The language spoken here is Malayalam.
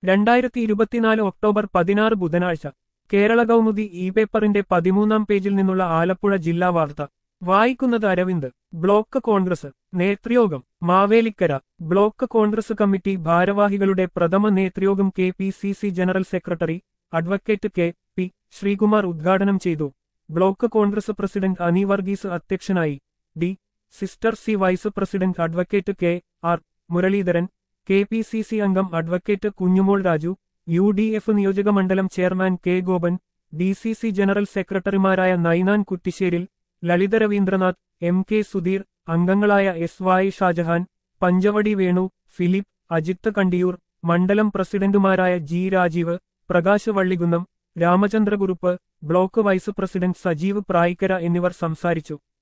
രണ്ടായിരത്തി ഇരുപത്തിനാല് ഒക്ടോബർ പതിനാറ് ബുധനാഴ്ച കേരള കൗമുദി ഇ പേപ്പറിന്റെ പതിമൂന്നാം പേജിൽ നിന്നുള്ള ആലപ്പുഴ ജില്ലാ വാർത്ത വായിക്കുന്നത് അരവിന്ദ് ബ്ലോക്ക് കോൺഗ്രസ് നേതൃയോഗം മാവേലിക്കര ബ്ലോക്ക് കോൺഗ്രസ് കമ്മിറ്റി ഭാരവാഹികളുടെ പ്രഥമ നേതൃയോഗം K P C C general secretary advocate K P Sreekumar ഉദ്ഘാടനം ചെയ്തു ബ്ലോക്ക് കോൺഗ്രസ് പ്രസിഡന്റ് അനി വർഗീസ് അധ്യക്ഷനായി D sister C vice president advocate K R Muraleedharan K P C C അംഗം advocate Kunjumol Raju U D F നിയോജകമണ്ഡലം chairman K Gopan D C C general സെക്രട്ടറിമാരായ നൈനാൻ കുറ്റിശ്ശേരിൽ ലളിത രവീന്ദ്രനാഥ് എം കെ സുധീർ അംഗങ്ങളായ എസ് വായി ഷാജഹാൻ പഞ്ചവടി വേണു ഫിലിപ്പ് അജിത്ത് കണ്ടിയൂർ മണ്ഡലം പ്രസിഡന്റുമാരായ G Rajeev Prakash Vallikunnam Ramachandrakurup block vice president Sajeev Prayikkara എന്നിവർ സംസാരിച്ചു